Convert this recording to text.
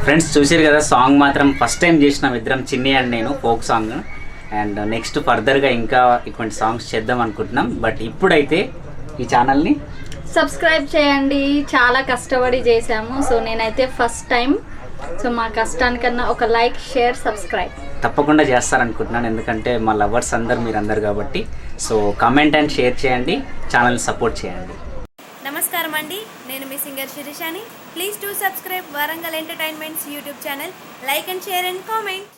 friends చూసారు కదా song మాత్రం ఫస్ట్ టైం చేసినాం ఇద్దరం చిన్ని అండ్ నేను ఫోక్ సాంగ్ అండ్ నెక్స్ట్ ఫర్దర్గా ఇంకా ఇటువంటి సాంగ్స్ చేద్దాం అనుకుంటున్నాం బట్ ఇప్పుడైతే ఈ ఛానల్ని సబ్స్క్రైబ్ చేయండి చాలా కష్టపడి చేసాము సో నేనైతే ఫస్ట్ టైం సో మా కష్టానికన్నా ఒక లైక్ షేర్ సబ్స్క్రైబ్ తప్పకుండా చేస్తారనుకుంటున్నాను ఎందుకంటే మా లవర్స్ అందరు మీరు అందరు కాబట్టి సో కమెంట్ అండ్ షేర్ చేయండి ఛానల్ సపోర్ట్ చేయండి నమస్కారం అండి నేను మీ సింగర్ శిరీషాని please to subscribe Warangal entertainments YouTube channel like and share and comment